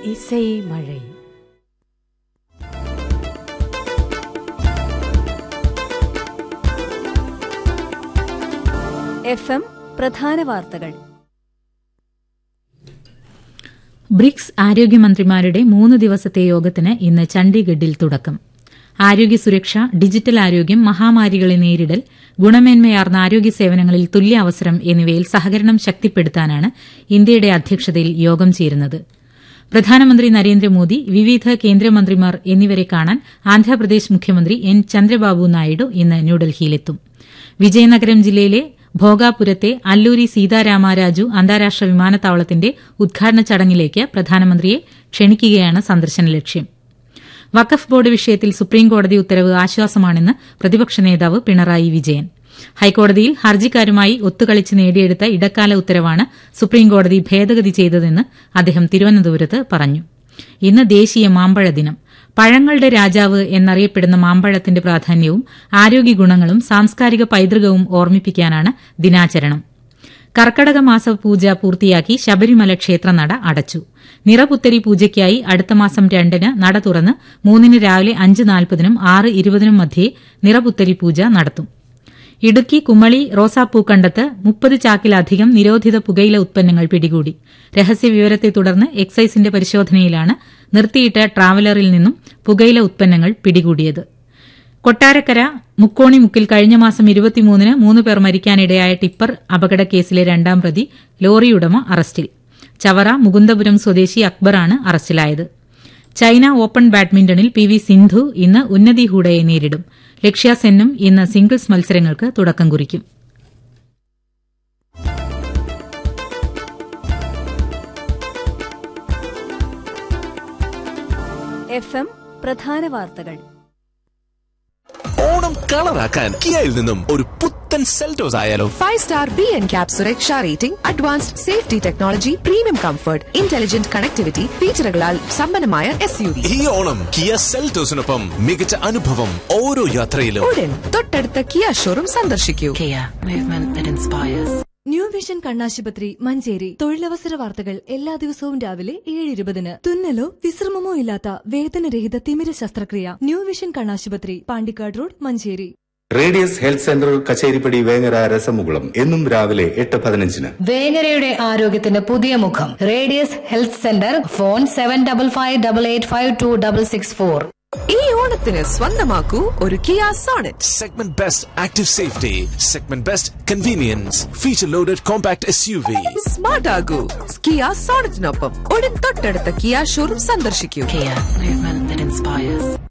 இசை மழை F M പ്രധാന വാർത്തകൾ ബ്രിക്സ് ആരോഗ്യമന്ത്രിമാരുടെ മൂന്ന് ദിവസത്തെ യോഗത്തിന് ഇന്ന് ചണ്ഡീഗഡിൽ തുടക്കം ആരോഗ്യ സുരക്ഷ ഡിജിറ്റൽ ആരോഗ്യം മഹാമാരികളെ നേരിടൽ ഗുണമേന്മയാർന്ന ആരോഗ്യ സേവനങ്ങളിൽ തുല്യ അവസരം എന്നിവയിൽ സഹകരണം ശക്തിപ്പെടുത്താനാണ് ഇന്ത്യയുടെ അധ്യക്ഷതയിൽ യോഗം ചേരുന്നത് പ്രധാനമന്ത്രി നരേന്ദ്രമോദി വിവിധ കേന്ദ്രമന്ത്രിമാർ എന്നിവരെ കാണാൻ ആന്ധ്രാപ്രദേശ് മുഖ്യമന്ത്രി എൻ ചന്ദ്രബാബു നായിഡു ഇന്ന് ന്യൂഡൽഹിയിലെത്തും വിജയനഗരം ജില്ലയിലെ ഭോഗാപുരത്തെ അല്ലൂരി സീതാരാമരാജു അന്താരാഷ്ട്ര വിമാനത്താവളത്തിന്റെ ഉദ്ഘാടന ചടങ്ങിലേക്ക് പ്രധാനമന്ത്രിയെ ക്ഷണിക്കുകയാണ് സന്ദർശന ലക്ഷ്യം വഖഫ് ബോർഡ് വിഷയത്തിൽ സുപ്രീംകോടതി ഉത്തരവ് ആശ്വാസമാണെന്ന് പ്രതിപക്ഷ നേതാവ് പിണറായി വിജയൻ ഹൈക്കോടതിയിൽ ഹർജിക്കാരുമായി ഒത്തുകളിച്ച് നേടിയെടുത്ത ഇടക്കാല ഉത്തരവാണ് സുപ്രീംകോടതി ഭേദഗതി ചെയ്തതെന്ന് അദ്ദേഹം തിരുവനന്തപുരത്ത് പറഞ്ഞു ഇന്ന് ദേശീയ മാമ്പഴ ദിനം പഴങ്ങളുടെ രാജാവ് എന്നറിയപ്പെടുന്ന മാമ്പഴത്തിന്റെ പ്രാധാന്യവും ആരോഗ്യ ഗുണങ്ങളും സാംസ്കാരിക പൈതൃകവും ഓർമ്മിപ്പിക്കാനാണ് ദിനാചരണം കർക്കടക മാസ പൂജ പൂർത്തിയാക്കി ശബരിമല ക്ഷേത്രനട അടച്ചു നിറപുത്തരി പൂജയ്ക്കായി അടുത്ത മാസം രണ്ടിന് നട തുറന്ന് മൂന്നിന് രാവിലെ അഞ്ച് നാൽപ്പതിനും ആറ് ഇരുപതിനും മധ്യേ നിറപുത്തരി പൂജ നടത്തും ഇടുക്കി കുമളി റോസാപ്പൂക്കണ്ടത്ത് മുപ്പത് ചാക്കിലധികം നിരോധിത പുകയില ഉത്പന്നങ്ങൾ പിടികൂടി രഹസ്യവിവരത്തെ തുടർന്ന് എക്സൈസിന്റെ പരിശോധനയിലാണ് നിർത്തിയിട്ട ട്രാവലറിൽ നിന്നും പുകയില ഉത്പന്നങ്ങൾ പിടികൂടിയത് കൊട്ടാരക്കര മുക്കോണിമുക്കിൽ കഴിഞ്ഞ മാസം ഇരുപത്തിമൂന്നിന് മൂന്ന് പേർ മരിക്കാനിടയായ ടിപ്പർ അപകടക്കേസിലെ രണ്ടാം പ്രതി ലോറിയുടമ അറസ്റ്റിൽ ചവറ മുകുന്ദപുരം സ്വദേശി അക്ബറാണ് അറസ്റ്റിലായത് ചൈന ഓപ്പൺ ബാഡ്മിന്റണിൽ പി വി സിന്ധു ഇന്ന് ഉന്നതി ഹൂഡയെ നേരിടും ലക്ഷ്യ സെന്നും ഇന്ന് സിംഗിൾസ് മത്സരങ്ങൾക്ക് തുടക്കം കുറിക്കും എഫ് എം പ്രധാന വാർത്തകൾ ഓണം കളറാക്കാൻ കിയയിൽ നിന്നും ഒരു പുത്തൻ സെൽറ്റോസ് ആയാലോ five star B NCAP സുരക്ഷ rating advanced safety technology premium comfort intelligent connectivity ഫീച്ചറുകളാൽ സമ്പന്നമായ എസ് യു വി ഈ ഓണം കിയ സെൽറ്റോസിനൊപ്പം മികച്ച അനുഭവം ഓരോ യാത്രയിലും ഉടൻ തൊട്ടടുത്ത കിയ ഷോറൂം സന്ദർശിക്കൂ Kia, movement that inspires. New vision കണ്ണാശുപത്രി മഞ്ചേരി തൊഴിലവസര വാർത്തകൾ എല്ലാ ദിവസവും രാവിലെ ഏഴ് ഇരുപതിന് തുന്നലോ വിശ്രമമോ ഇല്ലാത്ത വേദനരഹിത തിമിര ശസ്ത്രക്രിയ ന്യൂ വിഷൻ കണ്ണാശുപത്രി Pandikkad road Manjeri radius health centre Kacheripadi Vengara രസമുകുളം എന്നും രാവിലെ എട്ട് പതിനഞ്ചിന് വേങ്ങരയുടെ ആരോഗ്യത്തിന് പുതിയ മുഖം radius health centre phone seven double five double eight five two double six four ഈ ഓണത്തിന് സ്വന്തമാക്കൂ ഒരു Kia Sonet segment best active safety segment best convenience feature loaded compact S U V smart ആകൂ കിയ സോണറ്റിനൊപ്പം ഉടൻ തൊട്ടടുത്ത Kia showroom സന്ദർശിക്കൂ Kia, movement that inspires.